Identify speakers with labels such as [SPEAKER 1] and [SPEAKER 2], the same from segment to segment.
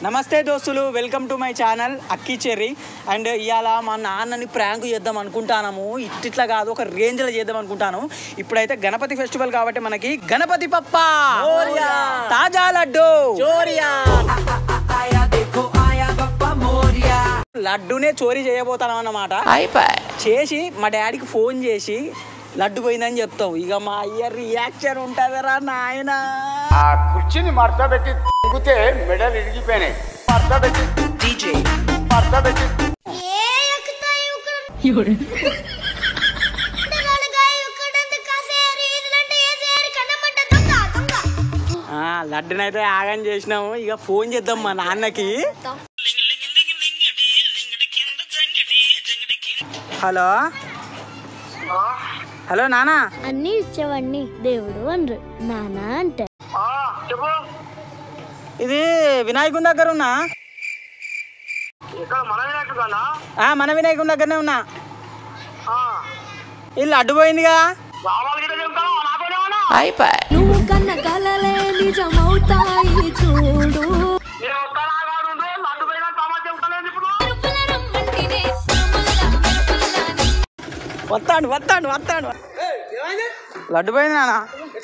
[SPEAKER 1] నమస్తే దోస్తులు welcome to my channel Akki Cherry and ఇవాళ మా నాన్నని ప్రాంక్ చేద్దాం అనుకుంటాము ఇట్లా కాదు ఒక రేంజ్లో చేద్దాం అనుకుంటాను ఇప్పుడైతే గణపతి ఫెస్టివల్ కాబట్టి మనకి గణపతి పప్ప తాజా లడ్డు లడ్డునే చోరీ చేయబోతాను అన్నమాట చేసి మా డాడీకి ఫోన్ చేసి లడ్డు పోయిందని చెప్తాం ఇక మా అయ్య రియాక్షన్ ఉంటుందిరా నాయనా
[SPEAKER 2] ఆ కుర్చీని మడత పెట్టి తింగితే మెడలు ఇరిగిపోయినాయి మడత పెట్టి డీజే మడత పెట్టి
[SPEAKER 3] ఏ ఎక్కుతాయి ఇక్కడ నలుగాయి ఇక్కడంత కాసేరి ఇదంటే ఏసేరి కన్నపడ్డ దొంగ దొంగ
[SPEAKER 1] ఆ, లడ్డునైతే ఆగం చేసినాము ఇక ఫోన్ చేద్దాం మా నాన్నకి హలో హలో నానా
[SPEAKER 3] అన్ని ఇచ్చేవాడిని దేవుడు అనరు నానా అంటే
[SPEAKER 2] ఆ, చెప్పు
[SPEAKER 1] ఇది వినాయకుని దగ్గర ఉన్నా
[SPEAKER 2] ఇక్కడ మన వినాయకుడుగానా?
[SPEAKER 1] ఆ, మన వినాయకుని దగ్గరనే ఉన్నా
[SPEAKER 2] ఆ
[SPEAKER 1] ఈ లడ్డు పోయిందిగా
[SPEAKER 2] రావాలి గిట్ట చెప్తాను నాతోనేమన్నా
[SPEAKER 4] నువ్వు కన్న కలలే నిజమవుతాయి చూడు
[SPEAKER 2] నేను వస్తానా కాదు ఉండు. లడ్డు పైన తమాషా చెప్తాను ఇప్పుడు
[SPEAKER 1] వస్తాడు వస్తాడు వస్తాడు లడ్డు పోయింది నాన్న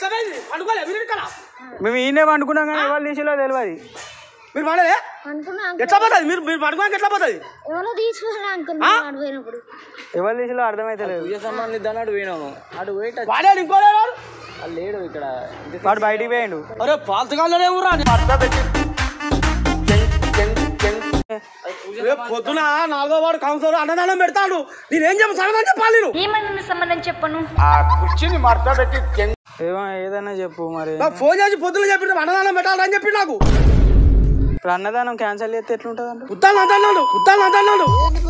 [SPEAKER 1] మేము ఈయనే పండుకున్నాం కానీ ఎవరు తీసిలో తెలియదు
[SPEAKER 5] మీరు పడలే
[SPEAKER 3] అనుకున్నా
[SPEAKER 5] ఎట్లా పోతుంది మీరు మీరు పడుకోడానికి ఎట్లా పోతుంది
[SPEAKER 3] ఎవరో తీసుకున్నా అనుకున్నా అడిపోయినప్పుడు
[SPEAKER 1] ఎవరు తీసిలో అర్థమైతే లేదు
[SPEAKER 5] వాడాడు ఇంకోలే వాడు
[SPEAKER 1] వాడు బయటికి పోయిండు
[SPEAKER 5] అరే పాలతకాలనే ఊరా
[SPEAKER 2] మడత పెట్టి
[SPEAKER 5] రేపు పొద్దున నాలుగో వాడు కౌన్సిలర్ అన్నదానం పెడతాడు నేనేం చెప్పు సరదా చెప్పాలి నేను
[SPEAKER 3] ఏమన్నా సంబంధం చెప్పను
[SPEAKER 2] ఆ కుర్చీని మడత పెట్టి తింగి
[SPEAKER 1] ఏమో ఏదైనా చెప్పు మరి
[SPEAKER 5] నాకు ఫోన్ చేసి పొద్దున చెప్పి అన్నదానం పెట్టాలని చెప్పి నాకు
[SPEAKER 1] ఇప్పుడు అన్నదానం క్యాన్సిల్ చేస్తే ఎట్లుంటుంది అంట
[SPEAKER 5] ఉత్తాను అంటున్నాడు ఉత్తాను అంటున్నాడు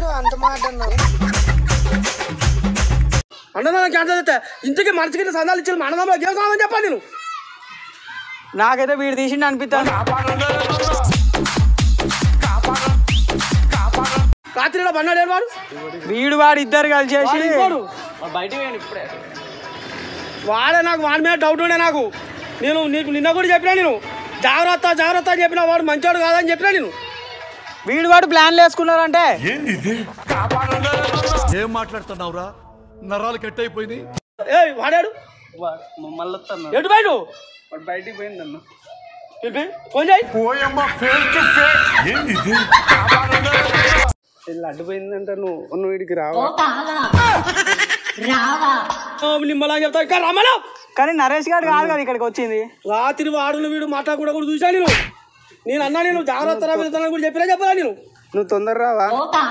[SPEAKER 5] అన్నదానం క్యాన్సల్ చేస్తే ఇంటికి మనిషికి సందాలు ఇచ్చి అన్నదానం ఏం కావాలని చెప్పాలి నేను
[SPEAKER 1] నాకైతే వీడు తీసిండు అనిపిస్తాను
[SPEAKER 5] రాత్రి ఇలా బన్నాడు వాడు
[SPEAKER 1] వీడు వాడు ఇద్దరు కలిసేసి
[SPEAKER 5] వాడు ఇంకోడు. వాడే నాకు వాడి మీద డౌట్ ఉండే నాకు నేను నీకు నిన్న కూడా చెప్పినా నేను జాగ్రత్త జాగ్రత్త అని చెప్పిన వాడు మంచోడు కాదని చెప్పినా నేను
[SPEAKER 1] వీడు వాడు ప్లాన్లు వేసుకున్నారంటే
[SPEAKER 6] ఏంది ఇది ఏం మాట్లాడుతున్నావురా నరాలు కట్ అయిపోయింది
[SPEAKER 5] ఏ వాడాడు ఎటు బయట
[SPEAKER 1] బయటికి పోయిందన్న
[SPEAKER 5] పిలిపి ఫోన్ చేయి
[SPEAKER 6] పోయమ్మ ఫేస్ టు ఫేస్ ఏంది ఇది
[SPEAKER 1] లడ్డు పోయిందంట నువ్వు నువ్వు వీడికి రావు
[SPEAKER 5] ఓ, నిమ్మలా చెప్తా ఇంకా రమ్మను
[SPEAKER 1] కానీ నరేష్ గారు కాదు కదా ఇక్కడికి వచ్చింది
[SPEAKER 5] రాత్రి వాడులు వీడు మాట్లాడకుండా కూడా చూసా నేను నేను అన్నా నేను జాగ్రత్త రా వెళ్తానని కూడా చెప్పినా చెప్పరా నేను
[SPEAKER 1] నువ్వు తొందర రావా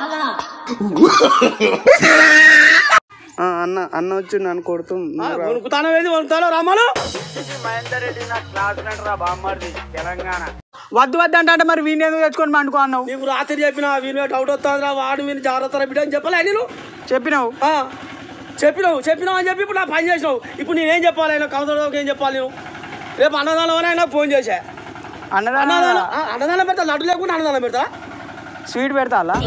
[SPEAKER 1] ఆ, అన్న అన్న వచ్చి నన్ను కొడుతూ
[SPEAKER 5] వణుకుతానో ఏంది వణుకుతానో రమ్మను
[SPEAKER 2] మహేందర్ రెడ్డి నా క్లాస్మేట్ రా బామ్మర్ది తెలంగాణ
[SPEAKER 1] వద్దు వద్దు అంటే అంటే మరి వీడిని ఎందుకు తెచ్చుకొని పండుకో అన్నావు
[SPEAKER 5] నీకు రాత్రి చెప్పిన వీని డౌట్ వస్తుందిరా వాడు మీరు జాగ్రత్త రా బిడ్డ అని చెప్పలే నేను
[SPEAKER 1] చెప్పినావు
[SPEAKER 5] ఆ, చెప్పినావు చెప్పినావు అని చెప్పి ఇప్పుడు నా పని చేసినావు ఇప్పుడు నేనేం చెప్పాలి ఆయన కౌన్సిలర్కి ఏం చెప్పాలి నేను రేపు అన్నదానం అని ఆయన ఫోన్ చేశా
[SPEAKER 1] అన్నదానం
[SPEAKER 5] అన్నదానం ఆ, అన్నదానం పెడతా లడ్డు లేకుండా అన్నదానం పెడతా
[SPEAKER 1] స్వీట్ పెడతా అలా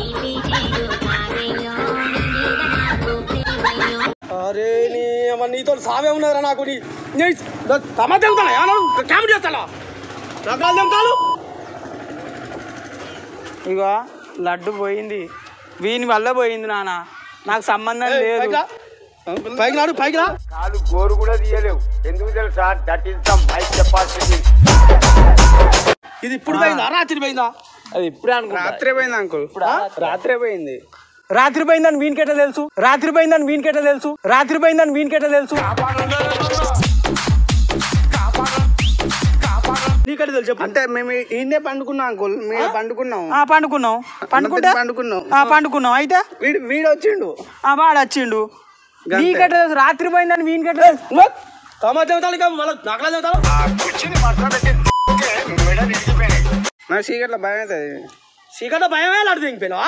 [SPEAKER 5] అరే నీ అమ్మ నీతో సావే ఉన్నదిరా నాకు నీ నీ తమ తెగుతాను ఏమన్నా కామెడీ చేస్తాను రకాలు తెగుతాను
[SPEAKER 1] ఇగో లడ్డు పోయింది వీని వల్ల పోయింది నాన్న నాకు సంబంధం లేదు
[SPEAKER 5] పైకి రా. పైకి రాడు పైకి రా
[SPEAKER 2] కాలు గోరు కూడా తీయలేవు ఎందుకు తెలుసా that is the my capacity
[SPEAKER 5] ఇది ఇప్పుడు పోయిందా రాత్రి పోయిందా
[SPEAKER 1] అది ఇప్పుడే రాత్రే పోయింది అంకుల్ రాత్రే పోయింది రాత్రి పోయిందని వీనికెట్లా తెలుసు రాత్రి పోయిందని వీనికెట్లా తెలుసు రాత్రి పోయిందని వీనికెట్లా తెలుసు
[SPEAKER 5] నీకంటే తెలుసు చెప్పు
[SPEAKER 7] అంటే మేము ఈయనే పండుకున్నాం అంకుల్ మేము పండుకున్నాం
[SPEAKER 1] ఆ పండుకున్నాం పండుకుంటే
[SPEAKER 7] పండుకున్నాం
[SPEAKER 1] ఆ పండుకున్నాం అయితే
[SPEAKER 7] వీడు వీడు వచ్చిండు
[SPEAKER 1] ఆ వాడు వచ్చిండు నీకెట్లా తెలుసు రాత్రి పోయిందని వీనికెట్లా తెలుసు
[SPEAKER 5] తమ దేవతాలు ఇక మళ్ళీ నకలా దేవతాలు
[SPEAKER 2] ఆ కుర్చీని మడత పెట్టి తింగితే మెడలు ఇరిగిపోయినాయి
[SPEAKER 7] నాకు చీకట్లో భయం అవుతుంది
[SPEAKER 5] చీకట భయమే లాడు దిగిపోయినావా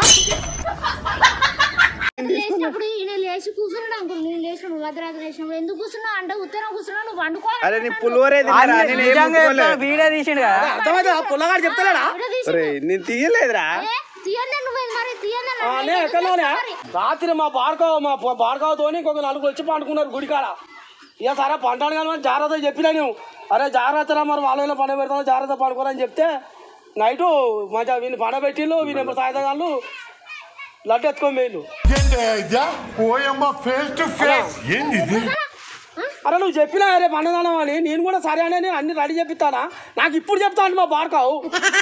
[SPEAKER 3] లేచినప్పుడు ఈయన లేచి కూర్చున్నాడు అనుకో నేను లేచినప్పుడు భద్రాద్రి లేచినప్పుడు ఎందుకు కూర్చున్నావు అంటే ఉత్తరం కూర్చున్నావు నువ్వు వండుకోవాలి
[SPEAKER 7] అరే నీ పులివరే తిన్నారా?
[SPEAKER 1] అన్ని
[SPEAKER 7] నేను ఏం
[SPEAKER 1] నిజంగా
[SPEAKER 7] ముట్టుకోలే.
[SPEAKER 1] చెప్తా, వీడే తీసిండు కదా
[SPEAKER 5] అర్థమైతే ఆ పుల్లగాడు చెప్తాడా
[SPEAKER 7] ఒరే, నేను తీయలేదురా
[SPEAKER 3] తీయండి నువ్వు మరి తీయండి
[SPEAKER 5] ఆ, నే ఎక్కడలోనే రాత్రి మా బార్కవ మా బార్కవతో ఇంకొక నలుగురు వచ్చి పండుకున్నారు గుడికాడ ఇక సరే పంటాను కానీ మరి జాగ్రత్త చెప్పినా నేను అరే జాగ్రత్త రా మరి వాళ్ళైనా పండుగ పెడతాను జాగ్రత్త పండుకోరని చెప్తే నైటు మంచిగా వీళ్ళు పండబెట్టిళ్ళు వీళ్ళు సాయంత్రాలు లడ్డు ఎత్తుకొని పోయిళ్ళు
[SPEAKER 6] ఓయమ్మ ఫేస్ టు ఫేస్ ఏంది ఇది
[SPEAKER 5] అరే నువ్వు చెప్పినా రే పండుదానం అని నేను కూడా సరే అని నేను అన్ని రెడీ చెప్పిస్తానా నాకు ఇప్పుడు చెప్తాను మా బార్కావు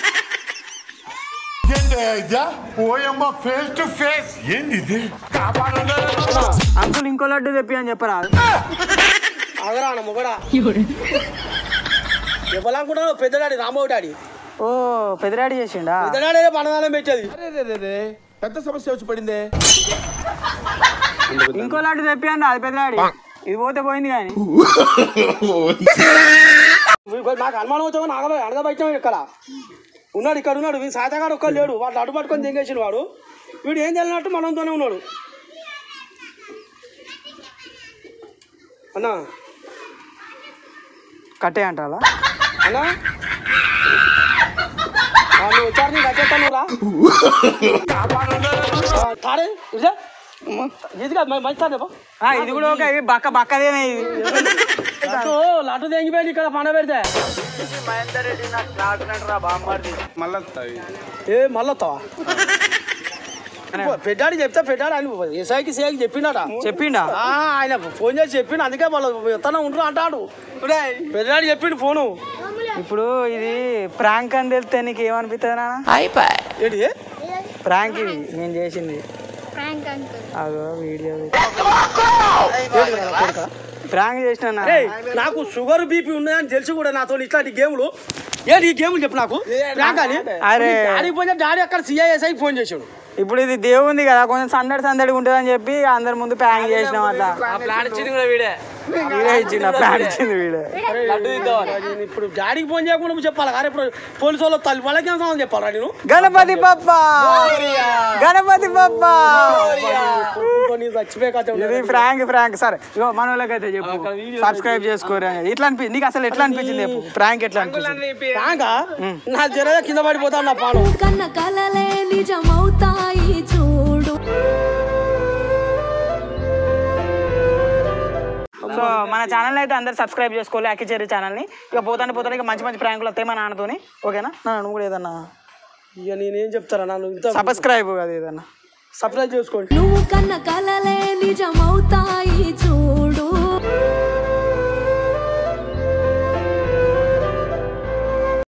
[SPEAKER 6] ఓయమ్మ ఫేస్ టు ఫేస్ ఏంది ఇది కాపాడండి
[SPEAKER 1] అంకుల్ ఇంకో లడ్డు తెప్పి అని చెప్పరా
[SPEAKER 5] అగరా అన్న మొగడా ఎవరనుకుంటావు పెద్ద డాడీ రామోడు డాడీ
[SPEAKER 1] ఓ పెద్దరాడి చేసిండా
[SPEAKER 5] పెద్ద డాడీ పండుదానం పెట్టేది
[SPEAKER 6] పెద్ద సమస్య వచ్చి పడిందే
[SPEAKER 1] ఇంకో లడ్డు తెప్పి అండి అది పెద్దరాడి ఇది పోతే పోయింది కానీ
[SPEAKER 5] వీడు నాకు అనుమానం వచ్చామో నాగ అడగబెట్టాం ఇక్కడ ఉన్నాడు ఇక్కడ ఉన్నాడు వీడు సాతగాడు ఒక్క లేడు వాడు అడ్డు పట్టుకొని దింగేసిన వాడు వీడు ఏం తెలియనట్టు మనంతోనే ఉన్నాడు అన్నా
[SPEAKER 1] కట్టే అంటారా
[SPEAKER 5] అన్నా ఆ, నువ్వు వచ్చారు నేను కట్టేస్తాను రా ఆ, తాడే ఇదే ఇది కాదు మంచి తాడే బా.
[SPEAKER 1] ఆ, ఇది కూడా ఒక ఇది బక్క బక్కదేనే ఇది
[SPEAKER 5] లడ్డు లడ్డు తెంగిపోయింది ఇక్కడ పండ పెడితే
[SPEAKER 7] మళ్ళీ వస్తాయి.
[SPEAKER 5] ఏ మళ్ళీ వస్తావా పెట్టాడు చెప్తే పెట్టాడు ఆయన ఎస్ఐకి సేకి చెప్పిండట
[SPEAKER 1] చెప్పిండా
[SPEAKER 5] ఆ, ఆయన ఫోన్ చేసి చెప్పిండు అందుకే వాళ్ళు ఎత్తన ఉంటారు అంటాడు పెద్దాడు చెప్పిండు ఫోను
[SPEAKER 1] ఇప్పుడు ఇది ప్రాంక్ అని తెలిస్తే నీకు ఏమనిపిస్తుంది నాన్న
[SPEAKER 5] ఏంటి
[SPEAKER 1] ప్రాంక్ ఇది నేను చేసింది
[SPEAKER 3] ప్రాంక్ అంకుల్
[SPEAKER 1] అదో వీడియో ప్రాంక్ చేసిన
[SPEAKER 5] ఏయ్, నాకు షుగర్ బీపీ ఉన్నదని తెలిసి కూడా నాతో ఇట్లాంటి గేములు ఏంటి ఈ గేములు చెప్పు నాకు ప్రాంక్ అని
[SPEAKER 1] అరే.
[SPEAKER 5] డాడీ ఫోన్ చేసి డాడీ అక్కడ సిఐఎస్ఐకి ఫోన్ చేసాడు
[SPEAKER 1] ఇప్పుడు ఇది దేవుంది కదా కొంచెం సందడి సందడిగా ఉంటుంది అని చెప్పి అందరి ముందు ప్రాంక్ చేసినాం అట్లా వీడే ఇచ్చిండు ఆ ప్లాన్ ఇచ్చింది వీడే
[SPEAKER 5] నేను ఇప్పుడు డాడీకి ఫోన్ చేయకుండా నువ్వు చెప్పాలి కానీ ఇప్పుడు పోలీసు వాళ్ళు తల్లి వాళ్ళకి ఏం సమాధానం చెప్పాలా నేను
[SPEAKER 1] గణపతి పప్ప గణపతి పప్ప
[SPEAKER 5] కొన్ని చచ్చిపోయే కథ
[SPEAKER 1] ఇది
[SPEAKER 5] ఉండదు.
[SPEAKER 1] ఫ్రాంక్ ఫ్రాంక్ సరే ఇగో మన వాళ్ళకైతే చెప్పు సబ్స్క్రైబ్ చేసుకోరు అని ఇట్లా అనిపి నీకు అసలు ఎట్లా అనిపించింది చెప్పు ప్రాంక్ ఎట్లా అనిపించింది
[SPEAKER 5] ప్రాంకా నా జర కింద పడిపోతాను నా పాను
[SPEAKER 4] కన్న కలలే నిజమవుతాయి చూడు
[SPEAKER 1] సో మన ఛానల్ అయితే అందరు సబ్స్క్రైబ్ చేసుకోవాలి అక్కిచేరి ఛానల్ని ఇక పోతానే పోతానే ఇక మంచి మంచి ప్రాంకులు వస్తాయి మా నాన్నతోని ఓకేనా నా నువ్వు కూడా ఏదన్నా
[SPEAKER 5] ఇక నేనేం చెప్తారా నన్ను ఇంత
[SPEAKER 1] సబ్స్క్రైబ్ కదా ఏదన్నా
[SPEAKER 5] సబ్స్క్రైబ్ చేసుకోండి
[SPEAKER 4] నువ్వు కన్న కలలే నిజమవుతాయి చూడు